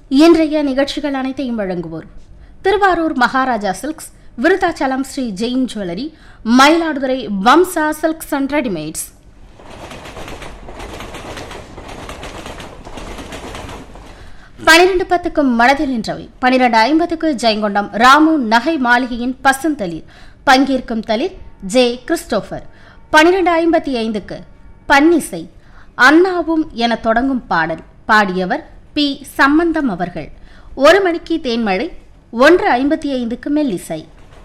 இன்றைய நிகழ்ச்சிகள் அனைத்தையும் வழங்குவோர் Thiruvarur Maharaja silks Virudhachalam Sri Jain jewellery Mayiladuthurai Vamsa silks and readymades பனிரெண்டு பத்துக்கு மனதில் நின்றவை பனிரெண்டு ஐம்பதுக்கு ஜெயங்கொண்டம் ராமு நகை மாளிகையின் பசுந்தளிர் பங்கேற்கும் தளிர் ஜே கிறிஸ்டோபர் பனிரெண்டு ஐம்பத்தி ஐந்துக்கு பன்னிசை அண்ணாவும் என தொடங்கும் பாடல் பாடியவர் பி சம்பந்தம் அவர்கள் ஒரு மணிக்கு தேன்மழை ஒன்று ஐம்பத்தி ஐந்துக்கு மெல்லிசை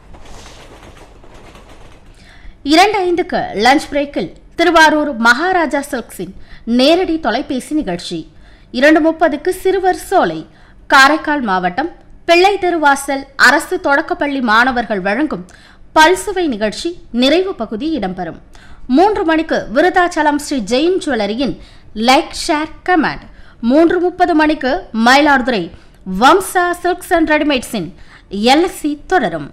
இரண்டு ஐந்துக்கு லஞ்ச் பிரேக்கில் திருவாரூர் மகாராஜா சில்க்ஸின் நேரடி தொலைபேசி நிகழ்ச்சி இரண்டு முப்பதுக்கு சிறுவர் சோலை காரைக்கால் மாவட்டம் பிள்ளை தெருவாசல் அரசு தொடக்கப்பள்ளி மாணவர்கள் வழங்கும் பல்சுவை நிகழ்ச்சி நிறைவு பகுதி இடம்பெறும் மூன்று மணிக்கு விருதாச்சலம் ஸ்ரீ ஜெயின் ஜுவல்லரியின் லைக் ஷேர் கமெண்ட் மூன்று முப்பது மணிக்கு மயிலாடுதுறை வம்சா சில்க்ஸ் அண்ட் ரெடிமேட்ஸின் எல்எஸ்சி தொடரும்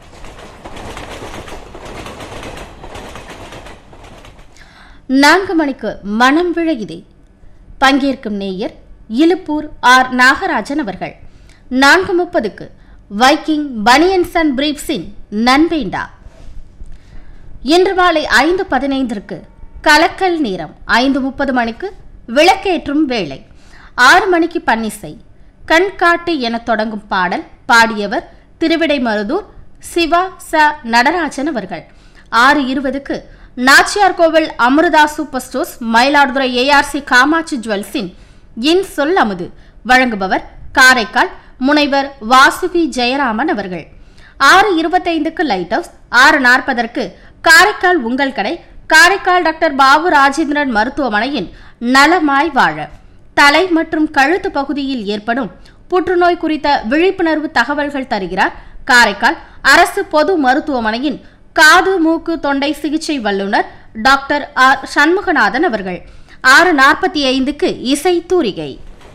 நான்கு மணிக்கு மனம் விழையுதே பங்கேற்கும் நேயர் இலுப்பூர் ஆர் நாகராஜன் அவர்கள் நான்கு முப்பதுக்கு வைக்கிங் பனியன்ஸ் அண்ட் பிரீப்ஸின் நன்வேண்டா இன்று மாலை ஐந்து பதினைந்திற்கு கலக்கல் நேரம் ஐந்து முப்பது மணிக்கு விளக்கேற்றும் வேளை ஆறு மணிக்கு பன்னிசை கண்காட்டு என தொடங்கும் பாடல் பாடியவர் திருவிடைமருதூர் சிவா ச நடராஜன் அவர்கள் ஆறு இருபதுக்கு Nachiyar Koil Amirtha super stores Mayiladuthurai ARC Kamatchi ஜுவல்ஸின் இன் சொல் அமுது வழங்குபவர் காரைக்கால் முனைவர் வாசுகி ஜெயராமன் அவர்கள் ஆறு இருபத்தைந்துக்கு லைட் ஹவுஸ் ஆறு நாற்பதற்கு காரைக்கால் உங்கள் கடை காரைக்கால் டாக்டர் பாபு ராஜேந்திரன் மருத்துவமனையின் நலமாய் வாழ தலை மற்றும் கழுத்து பகுதியில் ஏற்படும் புற்றுநோய் குறித்த விழிப்புணர்வு தகவல்கள் தருகிறார் காரைக்கால் அரசு பொது மருத்துவமனையின் காது மூக்கு தொண்டை சிகிச்சை வல்லுநர் டாக்டர் ஆர் சண்முகநாதன் அவர்கள் ஆறு நாற்பத்தி ஐந்துக்கு இசை தூரிகை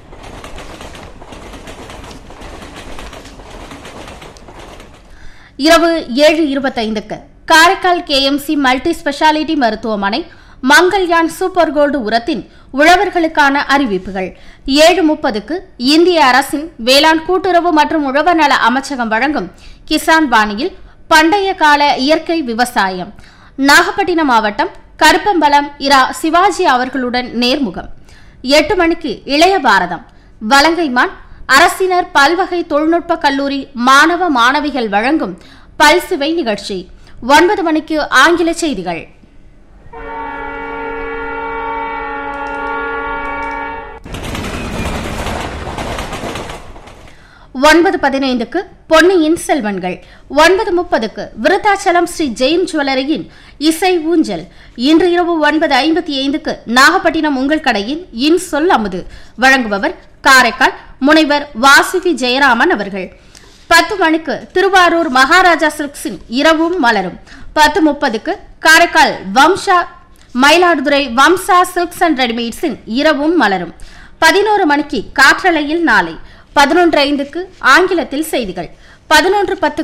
இரவு ஏழு இருபத்தைந்துக்கு காரைக்கால் கேஎம்சி மல்டி ஸ்பெஷாலிட்டி மருத்துவமனை மங்கள்யான் சூப்பர் கோல்டு உரத்தின் உழவர்களுக்கான அறிவிப்புகள் ஏழு முப்பதுக்கு இந்திய அரசின் வேளாண் கூட்டுறவு மற்றும் உழவர் நல அமைச்சகம் வழங்கும் கிசான் வாணியில் பண்டைய கால இயற்கை விவசாயம் நாகப்பட்டினம் மாவட்டம் கருப்பம்பலம் இரா சிவாஜி அவர்களுடன் நேர்முகம் எட்டு மணிக்கு இளைய பாரதம் வலங்கைமான் அரசினர் பல்வகை தொழில்நுட்ப கல்லூரி மாணவ மாணவிகள் வழங்கும் பல்சுவை நிகழ்ச்சி ஒன்பது மணிக்கு ஆங்கில செய்திகள் ஒன்பது பதினைந்துக்கு பொன்னியின் செல்வன்கள் ஒன்பது முப்பதுக்கு விருத்தாச்சலம் ஸ்ரீ ஜெயின் ஜுவல்லரியின் இசை ஊஞ்சல் இன்று இரவு ஒன்பது ஐம்பத்தி ஐந்துக்கு நாகப்பட்டினம் உங்கள் கடையின் இன் சொல் அமுது வழங்குபவர் காரைக்கால் முனைவர் வாசுகி ஜெயராமன் அவர்கள் பத்து மணிக்கு திருவாரூர் மகாராஜா சில்க்ஸின் இரவும் மலரும் பத்து முப்பதுக்கு காரைக்கால் வம்சா மயிலாடுதுறை வம்சா சில்க்ஸ் அண்ட் ரெடிமேட்ஸின் இரவும் மலரும் பதினோரு மணிக்கு காற்றலையில் நாளை பதினொன்று ஐந்துக்கு ஆங்கிலத்தில் செய்திகள் பதினொன்று பத்து